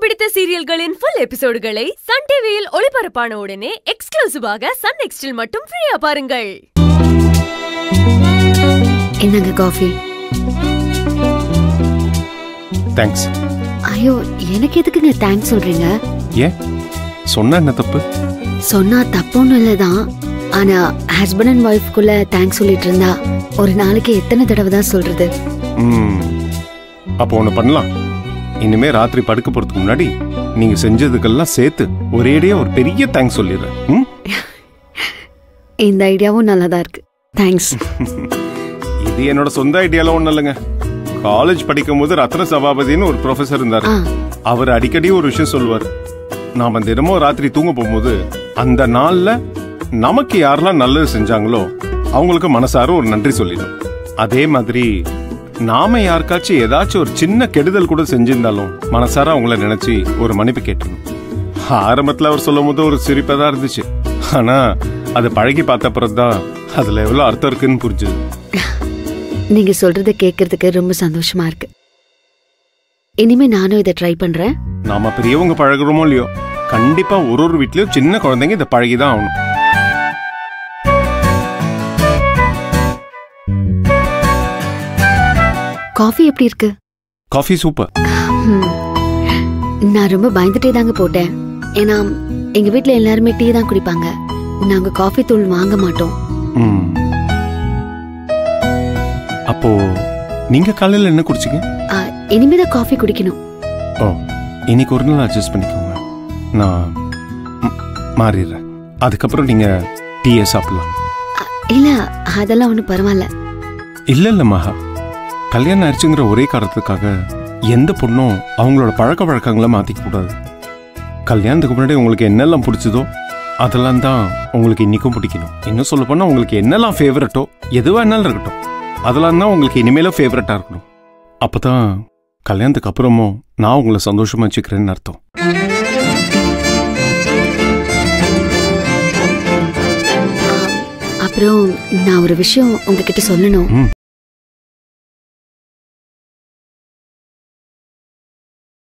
பிடித்த சீரியல்களின் full எபிசோடுகளை Sun டிவியில் ஒளிபரப்பான உடனே எக்ஸ்க்ளூசிவாக சன் நெக்ஸ்டில் மட்டும் ஃப்ரீயா பாருங்கள் என்னங்க காஃபி தேங்க்ஸ் ஐயோ எனக்கு எதுக்குங்க தேங்க்ஸ் சொல்றீங்க ஏன் சொன்னா என்ன தப்பு சொன்னா தப்புன்னு இல்லதான் ஆனா ஹஸ்பண்ட் அண்ட் ஒய்ஃப்குள்ள தேங்க்ஸ் சொல்லிட்டு இருந்தா ஒரு நாளைக்கு எத்தனை தடவை தான் சொல்றது ம் அப்போ ஒன்று பண்ணலாம் இனிமே ராத்திரி படுக்க போறதுக்கு முன்னாடி நீங்க செஞ்சதுக்கெல்லாம் சேர்த்து ஒரேடியா ஒரு பெரிய தேங்க்ஸ் சொல்லிடுறேன் ம்? இந்த ஐடியாவும் நல்லா இருக்கு தேங்க்ஸ் இது என்னோட சொந்த ஐடியால ஒன்றும் இல்லைங்க காலேஜ் படிக்கும் போது ரத்ன சபாபதினு ஒரு ப்ரொஃபசர் இருந்தார் ஆ அவர் அடிக்கடி ஒரு விஷயம் சொல்லுவார் நாம தினமும் ராத்திரி தூங்க போகும்போது அந்த நாள்ல நமக்கு யாரெல்லாம் நல்லது செஞ்சாங்களோ அவங்களுக்கு மனசார ஒரு நன்றி சொல்லிடும் அதே மாதிரி நாம யாருக்காச்சும் ஏதாச்சும் ஒரு சின்ன கெடுதல் கூட செஞ்சிருந்தாலும் மனசார அவங்கள நினைச்சு ஒரு மன்னிப்பு கேட்டுருணும் ஆரம்பத்துல அவர் சொல்லும் போது ஒரு சிரிப்பா தான் இருந்துச்சு ஆனா அது பழகி பார்த்த அப்புறம் தான் அதுல எவ்வளவு அர்த்தம் இருக்குன்னு புரிஞ்சுது நீங்க சொல்றத கேட்கறதுக்கு ரொம்ப சந்தோஷமா இருக்கு இனிமே நானும் இதை ட்ரை பண்றேன் நாம பெரியவங்க பழகுறோமோ இல்லையோ கண்டிப்பா ஒரு ஒரு வீட்லயும் சின்ன குழந்தைங்க இதை பழகிதான் ஆகணும் காஃபி எப்படி இருக்கு காஃபி சூப்பர் ம். நான் ரொம்ப பயந்துட்டே தாங்க போட்டேன் ஏன்னா எங்க வீட்ல எல்லாருமே டீ தான் குடிப்பாங்க நாங்க காஃபி தூள் வாங்க மாட்டோம் ம். அப்போ நீங்க காலையில என்ன குடிச்சீங்க ஆ, இனிமேதான் காஃபி குடிக்கணும் ஓ இன்னைக்கு ஒரு நாள் அட்ஜஸ்ட் பண்ணிக்கோங்க நான் ம், மாறிடுறேன் அதுக்கப்புறம் நீங்க டீயை சாப்பிடலாம் ஆ, இல்ல அதெல்லாம் ஒண்ணும் பரவாயில்ல இல்ல இல்ல மகா கல்யாணம் ஆயிடுச்சுங்கிற ஒரே காரணத்துக்காக எந்த பொண்ணும் அவங்களோட பழக்க வழக்கங்களை மாத்திக்க கூடாது கல்யாணத்துக்கு முன்னாடி உங்களுக்கு என்னெல்லாம் பிடிச்சதோ அதெல்லாம் தான் உங்களுக்கு இன்னைக்கும் பிடிக்கணும் இன்னும் சொல்ல போனா உங்களுக்கு என்னெல்லாம் ஃபேவரட்டோ எதுவா வேணாலும் இருக்கட்டும் அதெல்லாம் தான் உங்களுக்கு இனிமேலும் ஃபேவரட்டா இருக்கணும் அப்பதான் கல்யாணத்துக்கு அப்புறமும் நான் உங்களை சந்தோஷமா வச்சுக்கிறேன்னு அர்த்தம் ஆ, அப்புறம் நான் ஒரு விஷயம் உங்ககிட்ட சொல்லணும் ம்